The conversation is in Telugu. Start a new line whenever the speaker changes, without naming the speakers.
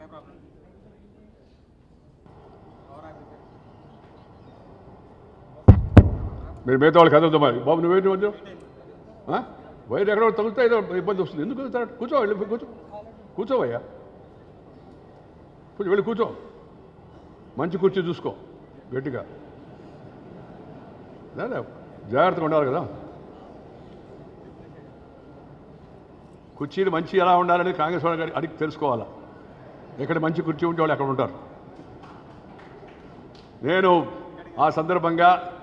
మీరు మిగతా వాళ్ళు కదలదు మరి బాబు నువ్వేంటి మధ్య వైర్ ఎక్కడ తగులుతా ఏదో ఇబ్బంది వస్తుంది ఎందుకు తగులుతాడు కూర్చో వెళ్ళి కూర్చో కూర్చోవయ్యా కూర్చో వెళ్ళి కూర్చో మంచి కుర్చీ చూసుకో గట్టిగా లేదా జాగ్రత్తగా ఉండాలి కదా కుర్చీలు మంచి ఎలా ఉండాలని కాంగ్రెస్ వాళ్ళు గారి అడిగి తెలుసుకోవాలా ఎక్కడ మంచి కుర్చీ ఉంటే వాళ్ళు అక్కడ ఉంటారు నేను ఆ సందర్భంగా